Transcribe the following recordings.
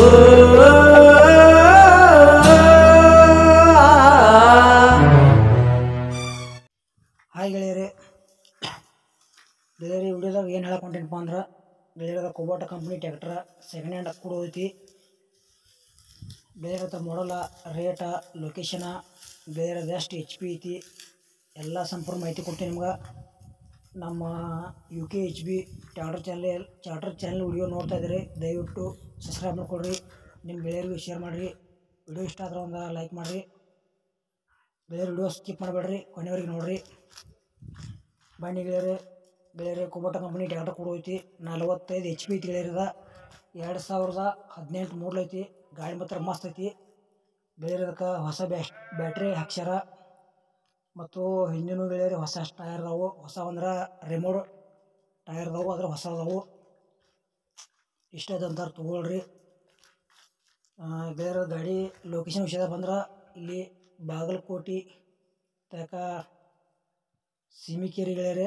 hi ಗೆಳೆಯರೆ ಗೆಳೆಯರಿ ವಿಡಿಯೋದಾಗ ಏನು ಹೇಳಕೊಂಟೇನಪ್ಪ ಅಂದ್ರೆ ಗೆಳೆಯರದ Kubota company tractor second hand ಕೂಡ ಐತಿ ಗೆಳೆಯರದ ಮಾಡಲ ರೇಟ ಲೊಕೇಶನ ಗೆಳೆಯರದ ಎಷ್ಟು ಎಚ್ ಪಿ ಐತಿ ಎಲ್ಲ ಸಂಪೂರ್ಣ ಮಾಹಿತಿ ಕೊಡ್ತೀನಿ ನಿಮ್ಗೆ ನಮ್ಮ U K H B tractor channel ಚಾರ್ಟರ್ ಚಾನಲ್ ವಿಡಿಯೋ ನೋಡ್ತಾ ಇದ್ದೀರಿ ದಯವಿಟ್ಟು ಸಬ್ಸ್ಕ್ರೈಬ್ ಮಾಡ್ಕೊಡ್ರಿ ನಿಮ್ಮ ಗೆಳೆಯರಿಗೂ ಶೇರ್ ಮಾಡಿರಿ ವಿಡಿಯೋ ಇಷ್ಟ ಆದ್ರೆ ಒಂದು ಲೈಕ್ ಮಾಡಿರಿ ಗೆಳೆಯರು ವಿಡಿಯೋ ಸ್ಕಿಪ್ ಮಾಡಬೇಡ್ರಿ ಕೊನೆವರೆಗೆ ನೋಡ್ರಿ ಬನ್ನಿ ಗೆಳೆಯರೆ ಗೆಳೆಯರೆ ಕುಬೋಟ ಕಂಪ್ನಿ ಟ್ಯಾಕ್ಟರ್ ಕೂಡ ಐತಿ ನಲವತ್ತೈದು ಎಚ್ ಪಿ ಐತಿ ಗೆಳೆಯರದ ಎರಡು ಸಾವಿರದ ಹದಿನೆಂಟು ಮೂರಲು ಐತಿ ಗಾಡಿ ಮಾತ್ರ ಮಸ್ತ್ ಐತಿ ಗೆಳೆಯರದಕ್ಕೆ ಹೊಸ ಬ್ಯಾಸ್ ಬ್ಯಾಟ್ರಿ ಹಾಕ್ಸ್ಯಾರ ಮತ್ತು ಹಿಂದಿನ ಗೆಳೆಯರಿ ಹೊಸ ಟೈರ್ ಅದಾವು ಹೊಸ ಅಂದ್ರೆ ರಿಮೋಟ್ ಟೈರ್ ಅದಾವು ಅದ್ರ ಹೊಸ ಅದಾವು ಇಷ್ಟ ಅಂತಾರೆ ತೊಗೊಳ್ರಿ ಗೆಳೆಯರ ಗಾಡಿ ಲೊಕೇಶನ್ ವಿಷಯದಾಗ ಬಂದ್ರೆ ಇಲ್ಲಿ ಬಾಗಲಕೋಟೆ ತಕ ಸೀಮಿಕೇರಿ ಗೆಳೆಯರೆ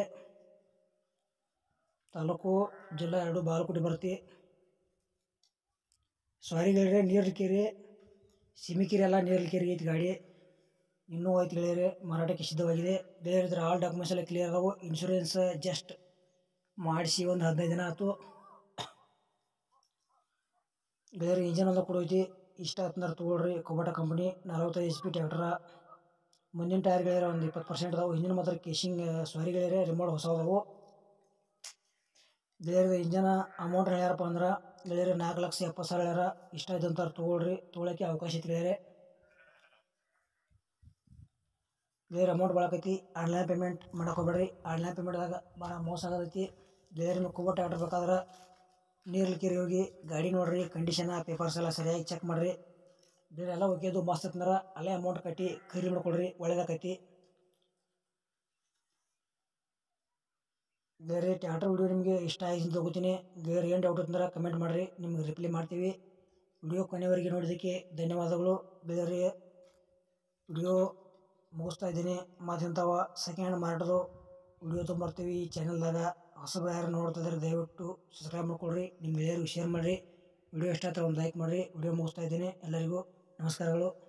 ತಾಲೂಕು ಜಿಲ್ಲಾ ಎರಡು ಬಾಗಲಕೋಟೆ ಬರುತ್ತೆ ಸಾರಿ ಗೆಳೆಯರೆ ನೀರ್ಲಿಕೆರೆ ಸೀಮಿಕೆರೆ ಎಲ್ಲ ನೀರ್ಲಿಕೆರೆ ಐತಿ ಗಾಡಿ ಇನ್ನೂ ಐತಿ ಗೆಳೆಯರೆ ಮಾರಾಟಕ್ಕೆ ಸಿದ್ಧವಾಗಿದೆ ಗೆಳೆಯರ ಇದ್ರ ಆಲ್ ಡಾಕ್ಯುಮೆಂಟ್ಸ್ ಎಲ್ಲ ಕ್ಲಿಯರ್ ಅದಾವು ಇನ್ಶೂರೆನ್ಸ್ ಜಸ್ಟ್ ಮಾಡಿಸಿ ಒಂದು ಹದಿನೈದು ದಿನ ಆಯ್ತು ಗೆಳೆಯರ ಇಂಜನ್ ಒಂದು ಕೂಡ ಐತಿ ಇಷ್ಟ ಆತಂದ್ರೆ ತೊಗೊಳ್ರಿ ಕೊಬೋಟ ಕಂಪ್ನಿ ನಲವತ್ತೈದು ಎಚ್ ಪಿ ಟ್ಯಾಕ್ಟ್ರ ಮುಂದಿನ ಟೈರ್ ಗೆಳೆಯರ ಒಂದು ಇಪ್ಪತ್ತು ಪರ್ಸೆಂಟ್ ಅದಾವು ಹಿಂದಿನ ಮಾತ್ರ ಕೇಶಿಂಗ್ ಸಾರಿ ಗೆಳೆಯರೆ ರಿಮೋಟ್ ಹೊಸ ಅದಾವು ಗೆಳೆಯರ ಇಂಜನ ಅಮೌಂಟ್ ಹೇಳ್ಯಾರಪ್ಪ ಅಂದ್ರೆ ಗೆಳೆಯರೆ ನಾಲ್ಕು ಲಕ್ಷ ಎಪ್ಪತ್ತು ಸಾವಿರ ಹೇಳ್ಯಾರ ಇಷ್ಟ ಇದ್ದಂತ ತೊಗೊಳ್ರಿ ತೊಗೊಳಕ್ಕೆ ಅವಕಾಶ ಐತಿ ಗೆಳೆಯರೆ ಗೆಳೆಯರ ಅಮೌಂಟ್ ಬಳಕೈತಿ ಆನ್ಲೈನ್ ಪೇಮೆಂಟ್ ಮಾಡಕ್ಕೆ ಹೋಗ್ಬೇಡ್ರಿ ಆನ್ಲೈನ್ ಪೇಮೆಂಟ್ದಾಗ ಭಾಳ ಮೋಸ ಆಗತೈತಿ ಗೆಳೆಯರ ನೀವು ಕೊಬೋಟ ಆರ್ಡರ್ ಬೇಕಾದ್ರೆ ನೀರ್ಲಿಕ್ಕಿರಿ ಹೋಗಿ ಗಾಡಿ ನೋಡ್ರಿ ಕಂಡೀಷನ ಪೇಪರ್ಸ್ ಎಲ್ಲ ಸರಿಯಾಗಿ ಚೆಕ್ ಮಾಡಿರಿ ಎಲ್ಲ ಒಗ್ಯೋದು ಮಸ್ತ್ ಐತಂದ್ರೆ ಅಲ್ಲೇ ಅಮೌಂಟ್ ಕಟ್ಟಿ ಖರೀದಿ ಮಾಡ್ಕೊಳ್ರಿ ಒಳ್ಳೇದಾಕೈತಿ ಬೇರೆ ಟ್ಯಾಕ್ಟರ್ ವಿಡಿಯೋ ನಿಮಗೆ ಇಷ್ಟ ಆಗಿ ತಗೋತೀನಿ ಬೇರೆ ಏನು ಡೌಟ್ ಅಂದ್ರೆ ಕಮೆಂಟ್ ಮಾಡಿರಿ ನಿಮ್ಗೆ ರಿಪ್ಲೈ ಮಾಡ್ತೀವಿ ವಿಡಿಯೋ ಕೊನೆವರೆಗೆ ನೋಡೋದಕ್ಕೆ ಧನ್ಯವಾದಗಳು ಬೇರೆ ವಿಡಿಯೋ ಮುಗಿಸ್ತಾ ಇದ್ದೀನಿ ಮತ್ತು ಇಂಥವ ಸೆಕೆಂಡ್ ಹ್ಯಾಂಡ್ ಮಾರಾಟದು ವಿಡಿಯೋ ತೊಗೊಂಬರ್ತೀವಿ ಈ ಚಾನಲ್ದಾಗ ಹೊಸಬ ಯಾರು ನೋಡ್ತಿದ್ರೆ ದಯವಿಟ್ಟು ಸಬ್ಸ್ಕ್ರೈಬ್ ಮಾಡ್ಕೊಳ್ರಿ ನಿಮ್ಮ ಗೆಳೆಯರಿಗೂ ಶೇರ್ ಮಾಡಿರಿ ವಿಡಿಯೋ ಇಷ್ಟ ಆಯ್ತು ಒಂದು ಲೈಕ್ ಮಾಡಿರಿ ವಿಡಿಯೋ ಮುಗಿಸ್ತಾ ಇದ್ದೀನಿ ಎಲ್ಲರಿಗೂ ನಮಸ್ಕಾರಗಳು